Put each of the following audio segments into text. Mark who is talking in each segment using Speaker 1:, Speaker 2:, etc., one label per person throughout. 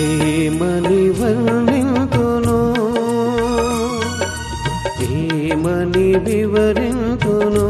Speaker 1: ఏమని వర్ణింతును ఏమని వివరింతును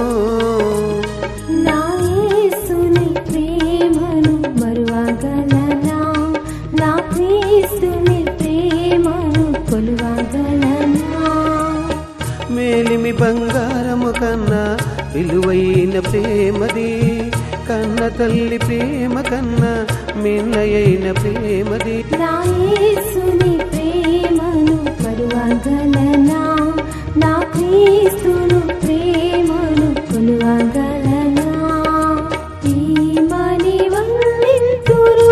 Speaker 2: నా యేసుని ప్రేమను మరువగలనా నా క్రీస్తుని ప్రేమను కొలువగలనా
Speaker 1: మేలిమి బంగారము కన్నా విలువైన ప్రేమది కన్న తల్లి ప్రేమ కన్నా మిన్నయైన ప్రేమది
Speaker 2: నా యేసుని ప్రేమను మరువగలనా నా క్రీస్తును ప్రేమను కొలువగలనా ప్రేమని వర్ణింతురు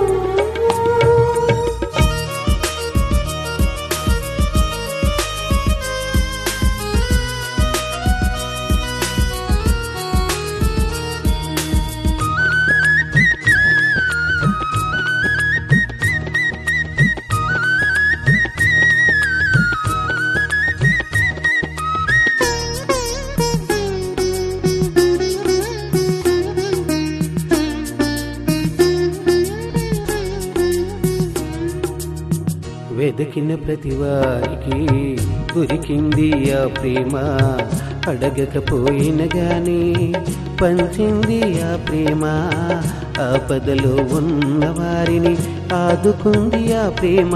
Speaker 1: వెదకిన ప్రతి వారికి దొరికింది ఆ ప్రేమ అడగకపోయిన గాని పంచింది ఆ ప్రేమ ఆపదలో ఉన్న వారిని ఆదుకుంది ఆ ప్రేమ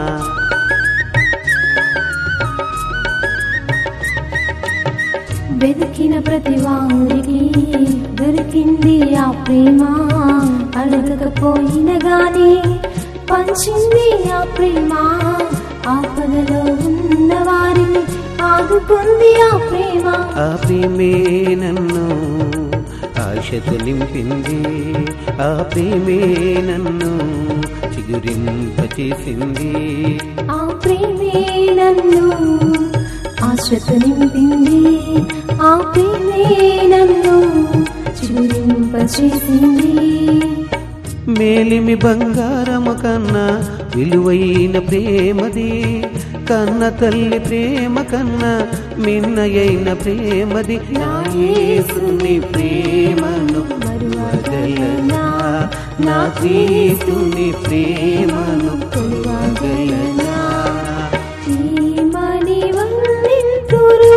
Speaker 2: వెతికిన ప్రతి వారికి దొరికింది ఆ ప్రేమ అడగకపోయిన గాని పంచింది ఆ ప్రేమ ఆపదలో ఉన్న వారిని ఆదుకుంది ఆ ప్రేమ
Speaker 1: ఆ ప్రేమే నన్ను ఆశతో నింపింది ఆ ప్రేమే నన్ను చిగురింపచేసింది
Speaker 2: ఆ ప్రేమే నన్ను ఆశతో నింపింది ఆ ప్రేమే నన్ను చిగురింపచేసింది
Speaker 1: మేలిమి బంగారము కన్నా విలువైన ప్రేమది కన్న తల్లి ప్రేమ కన్నా మిన్నయైన ప్రేమది నా యేసుని ప్రేమను మరువగలనా నా క్రీస్తుని ప్రేమను కొలువగలనా
Speaker 2: ప్రేమని వర్ణింతురు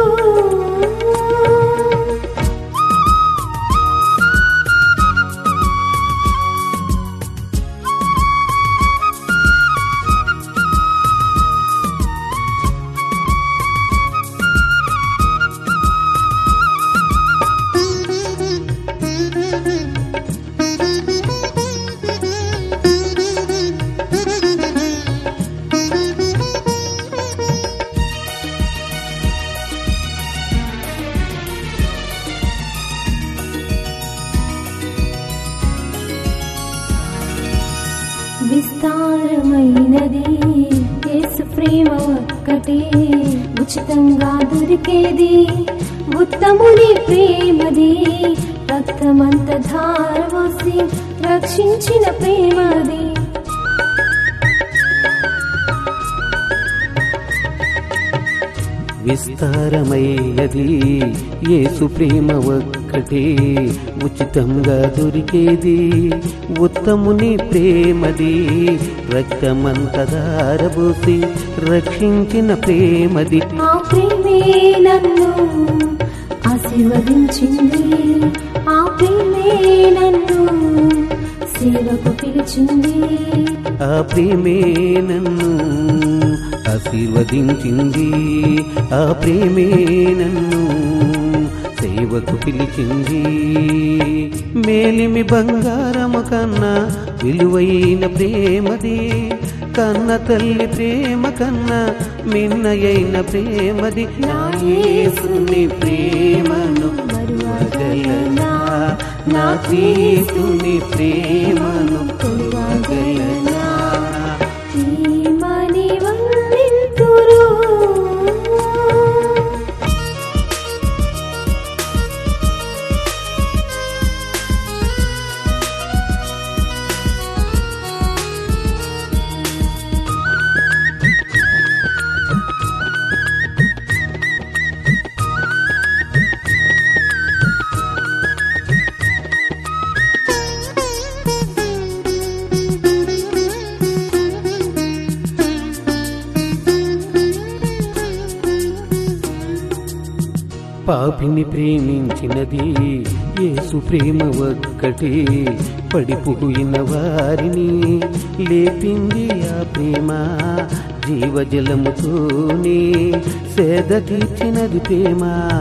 Speaker 2: విస్తారమైనది యేసు ప్రేమ ఒక్కటే ఉచితంగా దొరికేది ఉత్తముని ప్రేమది రక్తమంత ధారవోసి రక్షించిన ప్రేమది
Speaker 1: విస్తారమైనది యేసు ప్రేమ ఒక్కటే ఉచితంగా దొరికేది ఉత్తముని ప్రేమది రక్తమంత దారబోసి రక్షించిన ప్రేమది
Speaker 2: ఆ ప్రేమే నన్ను ఆశీర్వదించింది ఆ ప్రేమే నన్ను సేవకు పిలిచింది
Speaker 1: ఆ ప్రేమే నన్ను ఆశీర్వదించింది ఆ ప్రేమే నన్ను సేవకు పిలిచింది మేలిమి బంగారము కన్నా విలువైన ప్రేమది కన్న తల్లి ప్రేమ కన్నా మిన్నయైన ప్రేమది నా యేసుని ప్రేమను మరువగలనా నా క్రీస్తుని ప్రేమను కొలువగలనా
Speaker 2: ప్రేమని వర్ణింతురు
Speaker 1: పాపిని ప్రేమించినది యేసు ప్రేమ ఒక్కటే పడిపోయిన వారిని లేపింది ఆ ప్రేమ జీవజలముతోనే సేద తీర్చినది ప్రేమ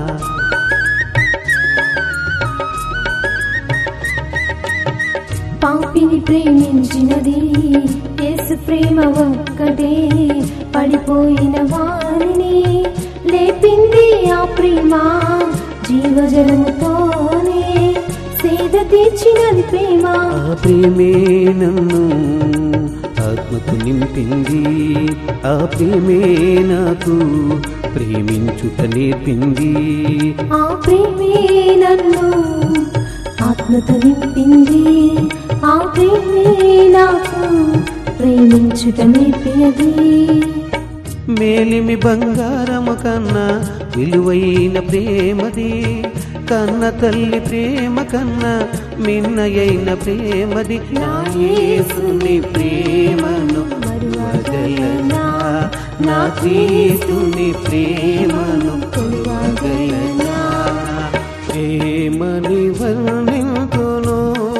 Speaker 2: పాపిని ప్రేమించినది యేసు ప్రేమ ఒక్కటే పడిపోయిన వారిని లేపింది ఆ ప్రేమ జీవజలముతోనే సేద తీర్చినది ప్రేమ
Speaker 1: ఆ ప్రేమే నన్ను ఆత్మకు నింపింది ఆ ప్రేమే నాకు ప్రేమించుట నేర్పింది
Speaker 2: ఆ ప్రేమే నన్ను ఆత్మతో నింపింది ఆ ప్రేమే నాకు ప్రేమించుట నేర్పినది
Speaker 1: మేలిమి బంగారము కన్నా విలువైన ప్రేమది కన్న తల్లి ప్రేమ కన్నా మిన్నయైన ప్రేమది నా యేసుని ప్రేమను మరువగలనా నా క్రీస్తుని ప్రేమను కొలువగలనా ప్రేమని వర్ణింతును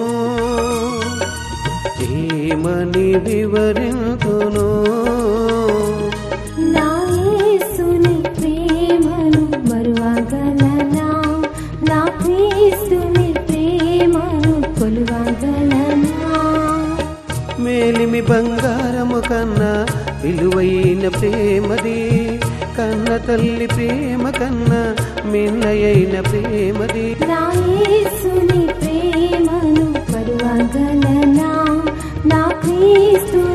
Speaker 1: ప్రేమని వివరింతును
Speaker 2: నా యేసుని ప్రేమను మరువగలనా నా క్రీస్తుని ప్రేమను కొలువగలనా
Speaker 1: మేలిమి బంగారము కన్నా విలువైన ప్రేమది కన్న తల్లి ప్రేమ కన్నా మిన్నయైన ప్రేమది
Speaker 2: నా యేసుని ప్రేమను మరువగలనా నా క్రీస్తుని